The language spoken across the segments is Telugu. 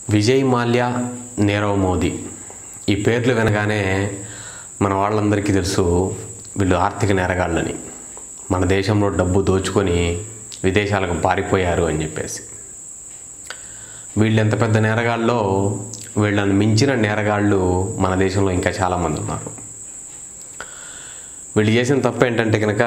విజయ్ మాల్యా నీరవ్ మోదీ ఈ పేర్లు వినగానే మన వాళ్ళందరికీ తెలుసు వీళ్ళు ఆర్థిక నేరగాళ్ళని మన దేశంలో డబ్బు దోచుకొని విదేశాలకు పారిపోయారు అని చెప్పేసి వీళ్ళు ఎంత పెద్ద నేరగాళ్ళలో వీళ్ళని మించిన నేరగాళ్ళు మన దేశంలో ఇంకా చాలామంది ఉన్నారు వీళ్ళు చేసిన తప్పు ఏంటంటే కనుక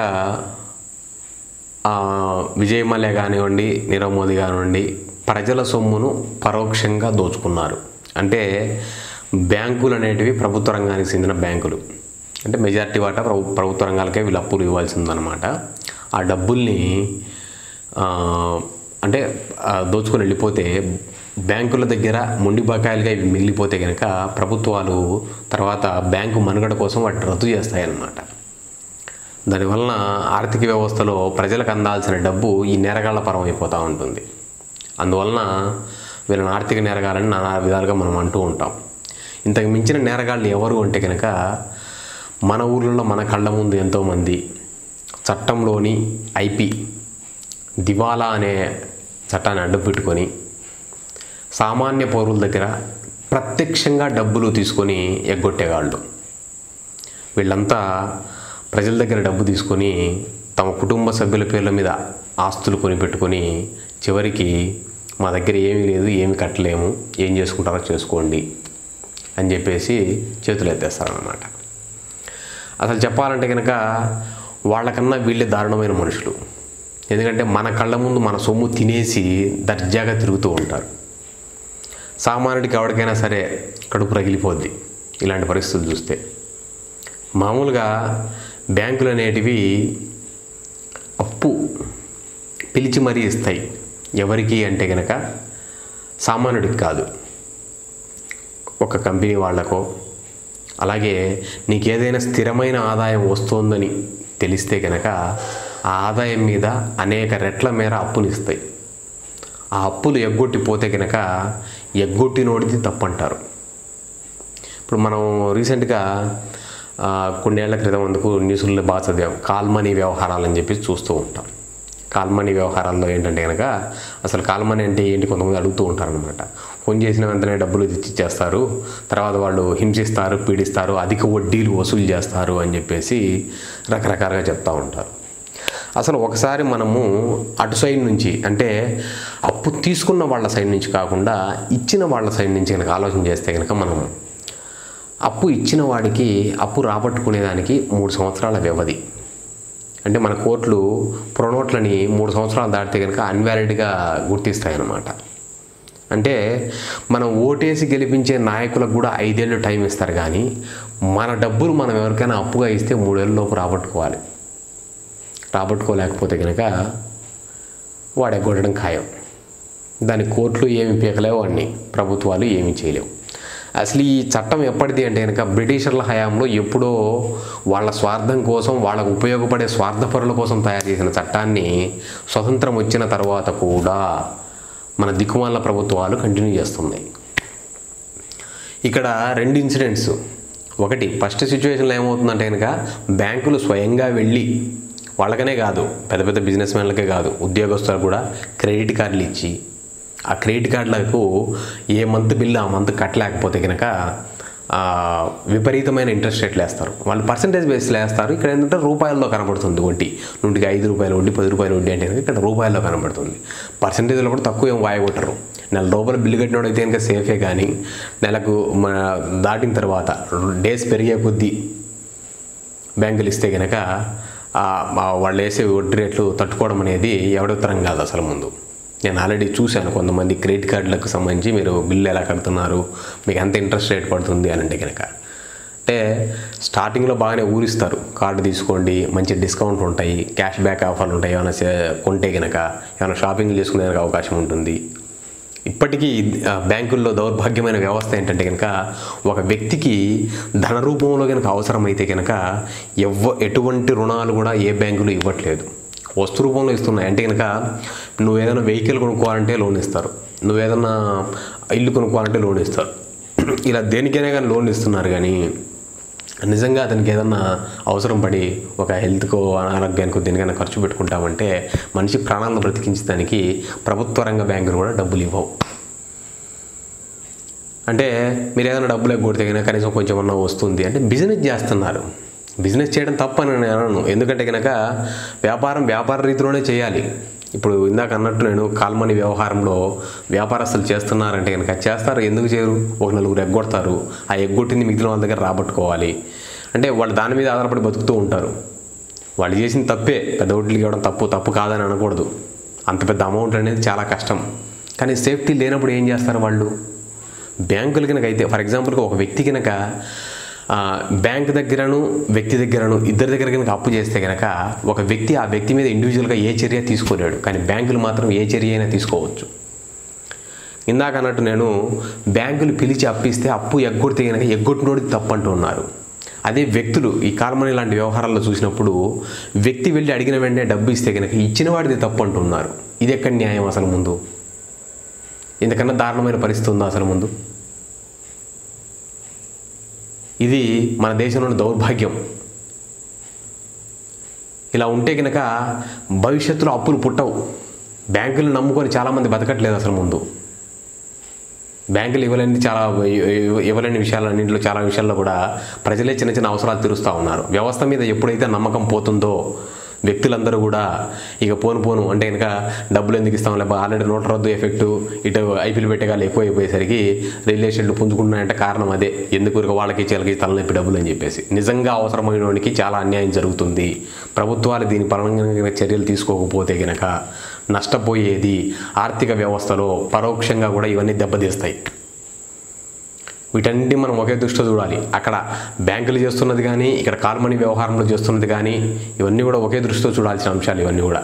ఆ, విజయ్ మల్య కానివ్వండి నీరవ్ మోదీ కానివ్వండి ప్రజల సొమ్మును పరోక్షంగా దోచుకున్నారు అంటే బ్యాంకులు అనేటివి ప్రభుత్వ రంగానికి చెందిన బ్యాంకులు అంటే మెజారిటీ వాటా ప్రభు ప్రభుత్వ రంగాలకే వీళ్ళు అప్పులు ఇవ్వాల్సిందనమాట ఆ డబ్బుల్ని ఆ, అంటే ఆ, దోచుకొని వెళ్ళిపోతే బ్యాంకుల దగ్గర మొండి బకాయిలుగా ఇవి మిగిలిపోతే కనుక ప్రభుత్వాలు తర్వాత బ్యాంకు మనుగడ కోసం వాటిని రద్దు చేస్తాయన్నమాట దానివలన ఆర్థిక వ్యవస్థలో ప్రజలకు అందాల్సిన డబ్బు ఈ నేరగాళ్ల పరం అయిపోతూ ఉంటుంది అందువలన వీళ్ళని ఆర్థిక నేరగాలని నానా విధాలుగా మనం అంటూ ఉంటాం ఇంతకు మించిన నేరగాళ్ళు ఎవరు అంటే కనుక మన ఊర్లలో మన కళ్ళ ముందు ఎంతోమంది చట్టంలోని ఐపీ దివాలా అనే చట్టాన్ని అడ్డు పెట్టుకొని సామాన్య పౌరుల దగ్గర ప్రత్యక్షంగా డబ్బులు తీసుకొని ఎగ్గొట్టేవాళ్ళు వీళ్ళంతా ప్రజల దగ్గర డబ్బు తీసుకొని తమ కుటుంబ సభ్యుల పేర్ల మీద ఆస్తులు కొని పెట్టుకొని చివరికి మా దగ్గర ఏమీ లేదు ఏమి కట్టలేము ఏం చేసుకుంటారో చేసుకోండి అని చెప్పేసి చేతులు ఎత్తేస్తారన్నమాట అసలు చెప్పాలంటే కనుక వాళ్ళకన్నా వీళ్ళే దారుణమైన మనుషులు ఎందుకంటే మన కళ్ళ ముందు మన సొమ్ము తినేసి దర్జాగా తిరుగుతూ ఉంటారు సామాన్యుడికి ఎవరికైనా సరే కడుపు రగిలిపోద్ది ఇలాంటి పరిస్థితులు చూస్తే మామూలుగా బ్యాంకులు అనేటివి అప్పు పిలిచి మరీ ఇస్తాయి ఎవరికి అంటే కనుక సామాన్యుడికి కాదు ఒక కంపెనీ వాళ్ళకో అలాగే నీకు ఏదైనా స్థిరమైన ఆదాయం వస్తోందని తెలిస్తే కనుక ఆ ఆదాయం మీద అనేక రెట్ల మేర అప్పునిస్తాయి ఆ అప్పులు ఎగ్గొట్టిపోతే కనుక ఎగ్గొట్టినోడిది తప్పంటారు ఇప్పుడు మనం రీసెంట్గా ఆ, కొన్నేళ్ల క్రితం అందుకు న్యూస్లో బాగా చదివాం కాల్మనీ వ్యవహారాలు అని చెప్పి చూస్తూ ఉంటాం కాల్మనీ వ్యవహారాల్లో ఏంటంటే కనుక అసలు కాల్మనీ అంటే ఏంటి కొంతమంది అడుగుతూ ఉంటారనమాట ఫోన్ చేసిన వెంటనే డబ్బులు ఇచ్చేస్తారు తర్వాత వాళ్ళు హింసిస్తారు పీడిస్తారు అధిక వడ్డీలు వసూలు చేస్తారు అని చెప్పేసి రకరకాలుగా చెప్తూ ఉంటారు అసలు ఒకసారి మనము అటు సైడ్ నుంచి అంటే అప్పు తీసుకున్న వాళ్ళ సైడ్ నుంచి కాకుండా ఇచ్చిన వాళ్ళ సైడ్ నుంచి కనుక ఆలోచన చేస్తే కనుక మనం అప్పు ఇచ్చిన వాడికి అప్పు రాబట్టుకునేదానికి మూడు సంవత్సరాల వ్యవధి అంటే మన కోర్టులు ప్రొనోట్లని మూడు సంవత్సరాలు దాటితే కనుక అన్వాలిడ్గా గుర్తిస్తాయన్నమాట అంటే మనం ఓటేసి గెలిపించే నాయకులకు కూడా ఐదేళ్ళు టైం ఇస్తారు కానీ మన డబ్బులు మనం ఎవరికైనా అప్పుగా ఇస్తే మూడేళ్ళ లోపు రాబట్టుకోవాలి రాబట్టుకోలేకపోతే కనుక వాడు ఎగ్గొట్టడం ఖాయం దాని కోర్టులు ఏమి పీకలేవు వాడిని ప్రభుత్వాలు ఏమీ చేయలేవు అసలు ఈ చట్టం ఎప్పటిది అంటే కనుక బ్రిటిషర్ల హయాంలో ఎప్పుడో వాళ్ళ స్వార్థం కోసం వాళ్ళకు ఉపయోగపడే స్వార్థపరుల కోసం తయారు చేసిన చట్టాన్ని స్వతంత్రం వచ్చిన తర్వాత కూడా మన దిక్కుమాల ప్రభుత్వాలు కంటిన్యూ చేస్తున్నాయి ఇక్కడ రెండు ఇన్సిడెంట్స్ ఒకటి ఫస్ట్ సిచ్యువేషన్లో ఏమవుతుందంటే కనుక బ్యాంకులు స్వయంగా వెళ్ళి వాళ్ళకనే కాదు పెద్ద పెద్ద బిజినెస్ మ్యాన్లకే కాదు ఉద్యోగస్తులకు కూడా క్రెడిట్ కార్డులు ఇచ్చి ఆ క్రెడిట్ కార్డులకు ఏ మంత్ బిల్లు ఆ మంత్ కట్టలేకపోతే కనుక ఆ, విపరీతమైన ఇంట్రెస్ట్ రేట్లు వేస్తారు వాళ్ళు పర్సంటేజ్ బేస్లో వేస్తారు ఇక్కడ ఏంటంటే రూపాయల్లో కనబడుతుంది వడ్డీ నూటికి ఐదు రూపాయలు వడ్డీ పది రూపాయలు వడ్డీ అంటే కనుక ఇక్కడ రూపాయల్లో కనబడుతుంది పర్సంటేజ్లో కూడా తక్కువ ఏం వాయగొట్టరు నెల రూపాయలు బిల్లు కట్టినోడు అయితే కనుక సేఫే కానీ నెలకు మన దాటిన తర్వాత డేస్ పెరిగే కొద్దీ బ్యాంకులు ఇస్తే కనుక ఆ, ఆ వాళ్ళు వేసే వడ్డీ రేట్లు తట్టుకోవడం అనేది ఎవడతరం కాదు అసలు ముందు నేను ఆల్రెడీ చూశాను కొంతమంది క్రెడిట్ కార్డులకు సంబంధించి మీరు బిల్లు ఎలా కడుతున్నారు మీకు ఎంత ఇంట్రెస్ట్ రేట్ పడుతుంది అని అంటే కనుక అంటే స్టార్టింగ్లో బాగానే ఊరిస్తారు కార్డు తీసుకోండి మంచి డిస్కౌంట్ ఉంటాయి క్యాష్ బ్యాక్ ఆఫర్లు ఉంటాయి ఏమైనా సే- కొంటే కనుక ఏమైనా షాపింగ్ చేసుకునేందుకు అవకాశం ఉంటుంది ఇప్పటికీ ఆ, బ్యాంకుల్లో దౌర్భాగ్యమైన వ్యవస్థ ఏంటంటే కనుక ఒక వ్యక్తికి ధన రూపంలో కనుక అవసరమైతే కనుక ఎవ ఎటువంటి రుణాలు కూడా ఏ బ్యాంకులు ఇవ్వట్లేదు వస్తు రూపంలో ఇస్తున్నాయి అంటే కనుక నువ్వు ఏదైనా వెహికల్ కొనుక్కోవాలంటే లోన్ ఇస్తారు నువ్వు ఏదైనా ఇల్లు కొనుక్కోవాలంటే లోన్ ఇస్తారు ఇలా దేనికైనా కానీ లోన్ ఇస్తున్నారు కానీ నిజంగా అతనికి ఏదన్నా అవసరం పడి ఒక హెల్త్కో అనారోగ్యానికో దేనికైనా ఖర్చు పెట్టుకుంటామంటే మనిషి ప్రాణాలను బ్రతికించడానికి ప్రభుత్వ రంగ బ్యాంకులు కూడా డబ్బులు ఇవ్వవు అంటే మీరు ఏదైనా డబ్బులు ఎగ్గొడితే కనుక కనీసం కొంచెం అన్నా వస్తుంది అంటే బిజినెస్ చేస్తున్నారు బిజినెస్ చేయడం తప్పని నేను అనను ఎందుకంటే కనుక వ్యాపారం వ్యాపార రీతిలోనే చేయాలి ఇప్పుడు ఇందాక అన్నట్టు నేను కాల్మనీ వ్యవహారంలో వ్యాపారస్తులు చేస్తున్నారంటే కనుక చేస్తారు ఎందుకు చేయరు ఒక నలుగురు ఎగ్గొడతారు ఆ ఎగ్గొట్టింది మిగిలిన వాళ్ళ దగ్గర రాబట్టుకోవాలి అంటే వాళ్ళు దాని మీద ఆధారపడి బతుకుతూ ఉంటారు వాళ్ళు చేసిన తప్పే పెద్ద వడ్డీలు ఇవ్వడం తప్పు తప్పు కాదని అనకూడదు అంత పెద్ద అమౌంట్ అనేది చాలా కష్టం కానీ సేఫ్టీ లేనప్పుడు ఏం చేస్తారు వాళ్ళు బ్యాంకులు కనుక అయితే ఫర్ ఎగ్జాంపుల్గా ఒక వ్యక్తి కనుక ఆ, బ్యాంక్ దగ్గరను వ్యక్తి దగ్గరను ఇద్దరి దగ్గర కనుక అప్పు చేస్తే కనుక ఒక వ్యక్తి ఆ వ్యక్తి మీద ఇండివిజువల్గా ఏ చర్య తీసుకోలేడు కానీ బ్యాంకులు మాత్రం ఏ చర్య అయినా తీసుకోవచ్చు ఇందాక అన్నట్టు నేను బ్యాంకులు పిలిచి అప్పిస్తే అప్పు ఎగ్గొడితే కనుక ఎగ్గొట్టినోడికి తప్పు అంటూ ఉన్నారు అదే వ్యక్తులు ఈ కార్మనీ లాంటి వ్యవహారాల్లో చూసినప్పుడు వ్యక్తి వెళ్ళి అడిగిన వెంటనే డబ్బు ఇస్తే కనుక ఇచ్చిన వాడిది తప్పు అంటున్నారు ఇది ఎక్కడ న్యాయం అసలు ముందు ఇంతకన్నా దారుణమైన పరిస్థితి ఉందా అసలు ముందు ఇది మన దేశంలోని దౌర్భాగ్యం ఇలా ఉంటే కనుక భవిష్యత్తులో అప్పులు పుట్టవు బ్యాంకులు నమ్ముకొని చాలామంది బతకట్లేదు అసలు ముందు బ్యాంకులు ఇవ్వలేని చాలా ఇవ్వ- ఇవ్వలేని విషయాలన్నింటిలో చాలా విషయాల్లో కూడా ప్రజలే చిన్న చిన్న అవసరాలు తీరుస్తూ ఉన్నారు వ్యవస్థ మీద ఎప్పుడైతే నమ్మకం పోతుందో వ్యక్తులందరూ కూడా ఇక పోను పోను అంటే కనుక డబ్బులు ఎందుకు ఇస్తాం లేకపోతే ఆల్రెడీ నోట్ రద్దు ఎఫెక్ట్ ఇటు ఐపీఎల్ పెట్టేగాలు ఎక్కువ అయిపోయేసరికి రిలేషన్లు పుంజుకుంటున్నాయంటే కారణం అదే ఎందుకు ఊరికే వాళ్ళకి చీలకి తలనొప్పి డబ్బులు అని చెప్పేసి నిజంగా అవసరమైన వాడికి చాలా అన్యాయం జరుగుతుంది ప్రభుత్వాలు దీని పరంగా చర్యలు తీసుకోకపోతే గనక నష్టపోయేది ఆర్థిక వ్యవస్థలో పరోక్షంగా కూడా ఇవన్నీ దెబ్బతీస్తాయి వీటన్నిటి మనం ఒకే దృష్టిలో చూడాలి అక్కడ బ్యాంకులు చేస్తున్నది కానీ ఇక్కడ కాల్మనీ వ్యవహారంలో చేస్తున్నది కానీ ఇవన్నీ కూడా ఒకే దృష్టితో చూడాల్సిన అంశాలు ఇవన్నీ కూడా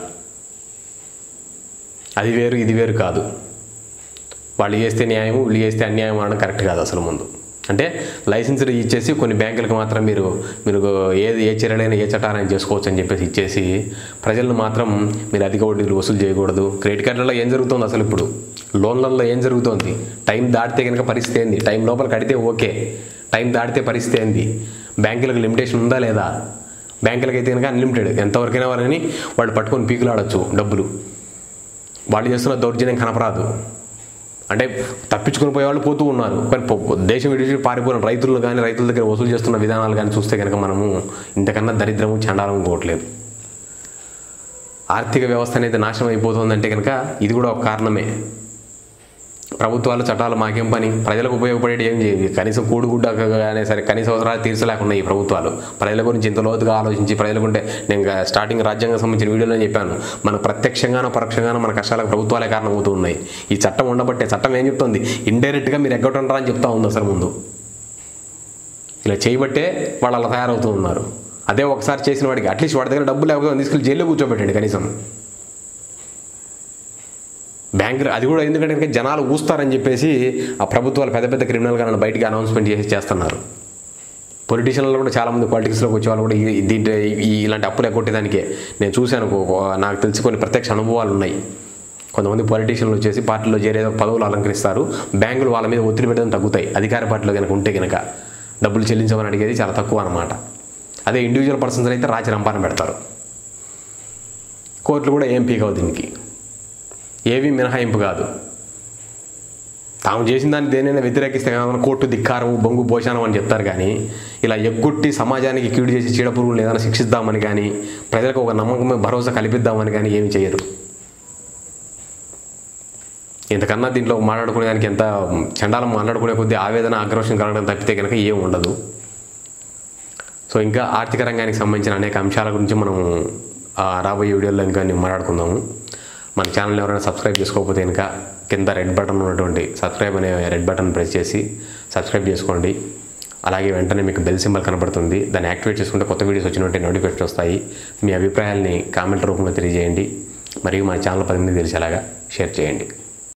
అది వేరు ఇది వేరు కాదు వాళ్ళు చేస్తే న్యాయం వీళ్ళు చేస్తే అన్యాయం అనడం కరెక్ట్ కాదు అసలు ముందు అంటే లైసెన్స్ ఇచ్చేసి కొన్ని బ్యాంకులకు మాత్రం మీరు మీరు ఏది ఏ చర్యలైనా ఏ చట్టాలైనా చేసుకోవచ్చు అని చెప్పేసి ఇచ్చేసి ప్రజలను మాత్రం మీరు అధిక వడ్డీలు వసూలు చేయకూడదు క్రెడిట్ కార్డులలో ఏం జరుగుతుంది అసలు ఇప్పుడు లోన్లలో ఏం జరుగుతోంది టైం దాటితే కనుక పరిస్థితి ఏంది టైం లోపల కడితే ఓకే టైం దాటితే పరిస్థితి ఏంది బ్యాంకులకు లిమిటేషన్ ఉందా లేదా బ్యాంకులకు అయితే కనుక అన్లిమిటెడ్ ఎంతవరకైనా వాళ్ళని వాళ్ళు పట్టుకొని పీకులాడచ్చు డబ్బులు వాళ్ళు చేస్తున్న దౌర్జన్యం కనపరాదు అంటే తప్పించుకుని పోయేవాళ్ళు పోతూ ఉన్నారు కానీ పో- దేశం విడిచి పారిపోయిన రైతులను కానీ రైతుల దగ్గర వసూలు చేస్తున్న విధానాలు కానీ చూస్తే కనుక మనము ఇంతకన్నా దరిద్రము చండాలం ఇంకోవట్లేదు ఆర్థిక వ్యవస్థ అనేది నాశనం అయిపోతుందంటే కనుక ఇది కూడా ఒక కారణమే ప్రభుత్వాలు చట్టాలు మాకేం పని ప్రజలకు ఉపయోగపడేది ఏం చేయవు కనీసం కూడుగుడ్డ కానీ సరే కనీస అవసరాలు తీర్చలేకుండా ఈ ప్రభుత్వాలు ప్రజల గురించి ఇంత లోతుగా ఆలోచించి ప్రజలకుంటే నేను ఇంకా స్టార్టింగ్ రాజ్యాంగం సంబంధించిన వీడియోలో చెప్పాను మనకు ప్రత్యక్షంగానో పరోక్షంగానో మన కష్టాలకు ప్రభుత్వాలే కారణమవుతూ ఉన్నాయి ఈ చట్టం ఉండబట్టే చట్టం ఏం చెప్తుంది ఇండైరెక్ట్గా మీరు ఎగ్గొట్టంటారా అని చెప్తా ఉంది అసలు ముందు ఇలా చేయబట్టే వాళ్ళు అలా తయారవుతూ ఉన్నారు అదే ఒకసారి చేసిన వాడికి అట్లీస్ట్ వాడి దగ్గర డబ్బులు లేకపోతే తీసుకెళ్ళి జైల్లో కూర్చోబెట్టండి కనీసం బ్యాంకు అది కూడా ఎందుకంటే కనుక జనాలు ఊస్తారని చెప్పేసి ఆ ప్రభుత్వాలు పెద్ద పెద్ద క్రిమినల్ గాలను బయటికి అనౌన్స్మెంట్ చేసి చేస్తున్నారు పొలిటీషియన్లు కూడా చాలామంది పాలిటిక్స్లోకి వచ్చే వాళ్ళు కూడా ఈ- దీంట్లో ఈ- ఇలాంటి అప్పులు ఎగ్గొట్టేదానికే నేను చూశాను ఒక- నాకు తెలిసి కొన్ని ప్రత్యక్ష అనుభవాలు ఉన్నాయి కొంతమంది పొలిటీషియన్లు వచ్చేసి పార్టీలో చేరేదో పదవులు అలంకరిస్తారు బ్యాంకులు వాళ్ళ మీద ఒత్తిడి పెట్టడం తగ్గుతాయి అధికార పార్టీలో కనుక ఉంటే కనుక డబ్బులు చెల్లించమని అడిగేది చాలా తక్కువ అనమాట అదే ఇండివిజువల్ పర్సన్స్ అయితే రాచి రంపాన పెడతారు కోర్టులు కూడా ఏం పీకవు దీనికి ఏవి మినహాయింపు కాదు తాము చేసిన దాన్ని దేనైనా వ్యతిరేకిస్తే కనుక కోర్టు ధిక్కారం బొంగు పోషానం అని చెప్తారు కానీ ఇలా ఎగ్గొట్టి సమాజానికి కీడు చేసి చీడ పురుగులు ఏదైనా శిక్షిద్దామని కానీ ప్రజలకు ఒక నమ్మకం భరోసా కల్పిద్దామని కానీ ఏమి చేయరు ఇంతకన్నా దీంట్లో మాట్లాడుకునే దానికి ఎంత చండాలం మాట్లాడుకునే కొద్దీ ఆవేదన ఆక్రోషం కలగడం తప్పితే కనుక ఏం ఉండదు సో ఇంకా ఆర్థిక రంగానికి సంబంధించిన అనేక అంశాల గురించి మనం ఆ, రాబోయే వీడియోలో ఇంకా నేను మాట్లాడుకుందాము మన ఛానల్ ఎవరైనా సబ్స్క్రైబ్ చేసుకోకపోతే ఇంకా కింద రెడ్ బటన్ ఉన్నటువంటి సబ్స్క్రైబ్ అనే రెడ్ బటన్ ప్రెస్ చేసి సబ్స్క్రైబ్ చేసుకోండి అలాగే వెంటనే మీకు బెల్ సింబల్ కనబడుతుంది దాన్ని యాక్టివేట్ చేసుకుంటే కొత్త వీడియోస్ వచ్చినట్టు నోటిఫికేషన్ వస్తాయి మీ అభిప్రాయాల్ని కామెంట్ రూపంలో తెలియజేయండి మరియు మన ఛానల్ పది మంది తెలిసేలాగా షేర్ చేయండి